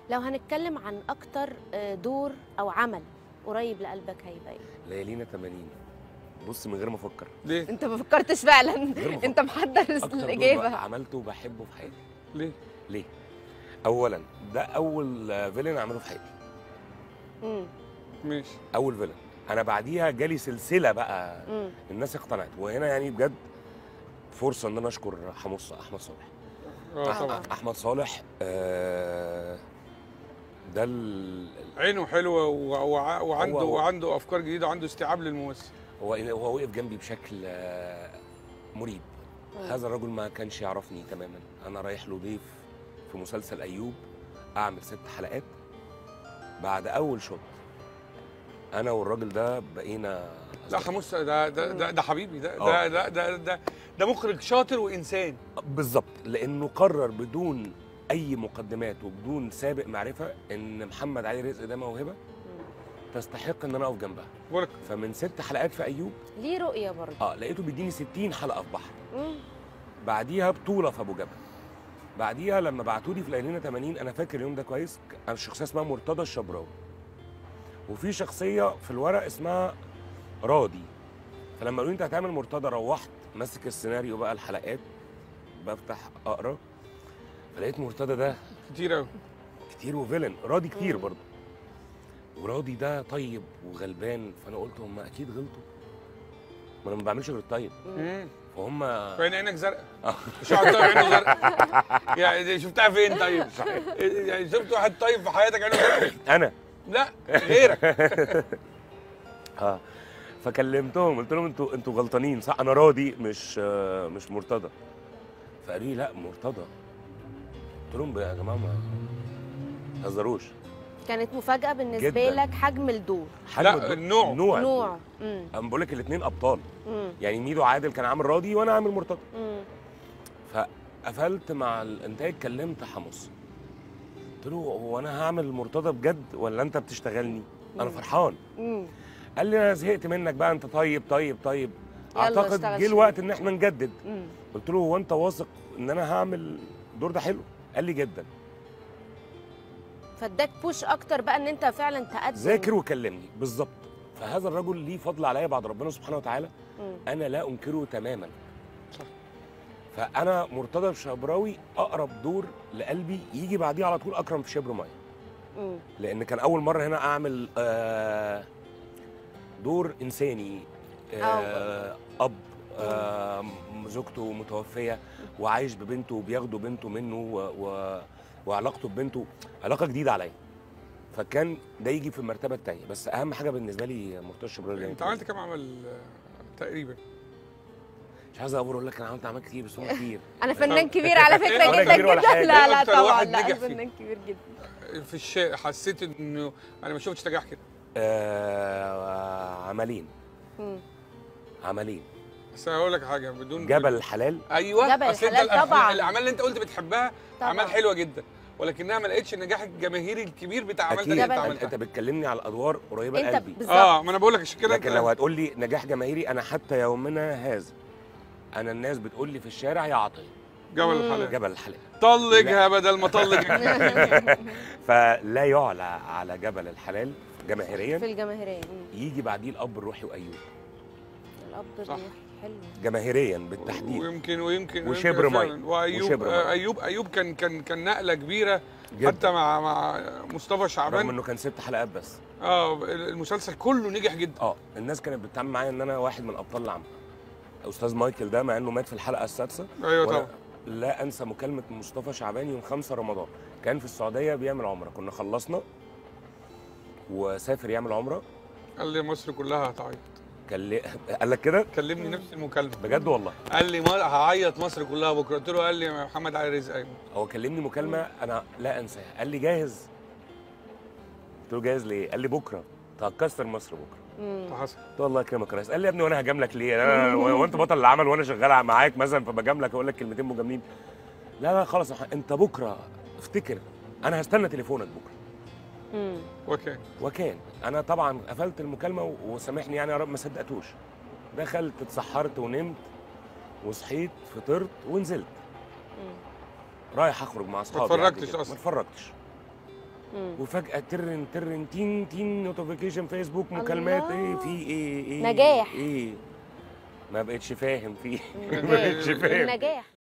لو هنتكلم عن اكتر آه، دور او عمل قريب لقلبك هيبقى ايه ليالينا 80 بص من غير ما افكر ليه انت ما فكرتش فعلا غير مفكر. انت محضر اكتر دور الاجابه بقى عملته وبحبه في حياتي ليه ليه اولا ده اول آه، فيلن اعمله في حياتي مم. ماشي اول فيلن انا بعديها جالي سلسله بقى مم. الناس اقتنعت وهنا يعني بجد فرصه ان انا اشكر حمص احمد صالح اه آه. طبعا احمد صالح آه، ده ال... عينه حلوه و- وع- وعنده هو- وعنده افكار جديده وعنده استيعاب للممثل هو هو وقف جنبي بشكل آه، مريب مم. هذا الرجل ما كانش يعرفني تماما انا رايح له ضيف في مسلسل ايوب اعمل ست حلقات بعد اول شوط انا والراجل ده بقينا لا أصدقاء. حموس ده ده ده, ده حبيبي ده آه. ده ده ده, ده, ده مخرج شاطر وانسان بالظبط لانه قرر بدون اي مقدمات وبدون سابق معرفه ان محمد علي رزق ده موهبه تستحق ان انا اقف جنبها بقول لك فمن ست حلقات في ايوب ليه رؤيه برضه اه لقيته بيديني 60 حلقه في بحر مم. بعديها بطوله في ابو جبل بعديها لما بعتوا لي في ليالينا 80 انا فاكر اليوم ده كويس انا الشخصيه اسمها مرتضى الشبراوي وفي شخصيه في الورق اسمها راضي فلما قالوا لي انت هتعمل مرتضى روحت ماسك السيناريو بقى الحلقات بفتح اقرا فلقيت مرتضى ده كتير قوي كتير وفيلن راضي كتير مم. برضه وراضي ده طيب وغلبان فانا قلت هم اكيد غلطوا ما انا ما بعملش غير الطيب فهم عين عينك زرقاء آه. مش واحد طيب عينه زرقاء يعني دي شفتها فين طيب؟ يعني شفت واحد طيب في حياتك عينه زرقاء؟ انا لا غيرك اه فكلمتهم قلت لهم انتوا انتوا غلطانين صح انا راضي مش آه، مش مرتضى فقالوا لي لا مرتضى قلت لهم يا جماعه ما تهزروش كانت مفاجاه بالنسبه جداً. لك حجم الدور حجم لا، الدور- النوع. نوع نوع مم. انا بقول لك الاثنين ابطال مم. يعني ميدو عادل كان عامل راضي وانا عامل مرتضى مم. فقفلت مع الانتاج كلمت حمص قلت له هو انا هعمل مرتضى بجد ولا انت بتشتغلني انا مم. فرحان مم. قال لي انا زهقت منك بقى انت طيب طيب طيب يلا اعتقد اشتغل جه شوية. الوقت ان احنا نجدد مم. قلت له هو انت واثق ان انا هعمل الدور ده حلو قال لي جدا فاداك بوش اكتر بقى ان انت فعلا تقدم ذاكر وكلمني بالظبط فهذا الرجل ليه فضل عليا بعد ربنا سبحانه وتعالى مم. انا لا انكره تماما صح. فانا مرتضى الشبراوي اقرب دور لقلبي يجي بعديه على طول اكرم في شبر ماي مم. لان كان اول مره هنا اعمل آه دور انساني آه اب آه زوجته متوفيه وعايش ببنته وبياخدوا بنته منه و و وعلاقته ببنته علاقه جديده عليا فكان ده يجي في المرتبه الثانيه بس اهم حاجه بالنسبه لي مرتضى الشبراوي انت عملت كام عمل آه، تقريبا؟ مش عايز اقول اقول لك انا عملت اعمال كتير بس هم كتير انا فنان كبير على فكره ولا جدا كبير ولا جدا حاجة. لا لا أكتر طبعا واحد لا نجح أنا فيه. فنان كبير جدا في الشارع حسيت انه انا ما شفتش نجاح كده آه عملين مم. عملين بس انا هقول لك حاجه بدون جبل الحلال ايوه جبل أصل أنت الحلال الأف- طبعاً. الاعمال اللي انت قلت بتحبها طبعاً. اعمال حلوه جدا ولكنها ما لقيتش النجاح الجماهيري الكبير بتاع اعمال اكيد تانية جبل انت انت, انت عملتها بتكلمني على ادوار قريبه انت لقلبي بالظبط اه ما انا بقول لك عشان كده لكن أنت- لو هتقول لي نجاح جماهيري انا حتى يومنا هذا انا الناس بتقول لي في الشارع يا عطيه جبل مم. الحلال جبل الحلال طلقها بدل ما طلق فلا يعلى على جبل الحلال في جماهيريا الجماهيريه مم. يجي بعديه الاب الروحي وايوب الاب صح. الروحي حلو جماهيريا بالتحديد ويمكن ويمكن وشبر ويمكن مي. فعلاً. وايوب وشبر مي. آه، ايوب ايوب كان كان كان نقله كبيره جدا حتى مع مع مصطفى رغم شعبان انه كان ست حلقات بس اه المسلسل كله نجح جدا اه الناس كانت بتتعامل معايا ان انا واحد من ابطال العمل استاذ مايكل ده مع انه مات في الحلقه السادسه ايوه وأنا طبعا لا انسى مكالمه مصطفى شعبان يوم 5 رمضان كان في السعوديه بيعمل عمره كنا خلصنا وسافر يعمل عمره قال لي مصر كلها هتعيط كان لي... قال لك كده كلمني نفس المكالمه بجد والله قال لي ما هعيط مصر كلها بكره قلت له قال لي يا محمد علي رزق ايمن هو كلمني مكالمه انا لا انساها قال لي جاهز قلت له جاهز ليه قال لي بكره هتكسر مصر بكره مم. حصل قلت له الله يكرمك يا ريس قال لي يا ابني وانا هجاملك ليه انا هو انت بطل العمل وانا شغال معاك مثلا فبجاملك اقول لك كلمتين مجاملين لا لا خلاص يا محمد، انت بكره افتكر انا هستنى تليفونك بكره مم. اوكي وكان انا طبعا قفلت المكالمه و- وسامحني يعني يا رب ما صدقتوش دخلت اتسحرت ونمت وصحيت فطرت ونزلت مم. رايح اخرج مع اصحابي اتفرجتش عادي جداً. أصلاً. ما اتفرجتش مم. وفجاه ترن ترن تين تين نوتيفيكيشن فيسبوك مكالمات الله. ايه في ايه ايه نجاح. ايه ما بقتش فاهم في إيه. ما النجاح بقتش فاهم النجاح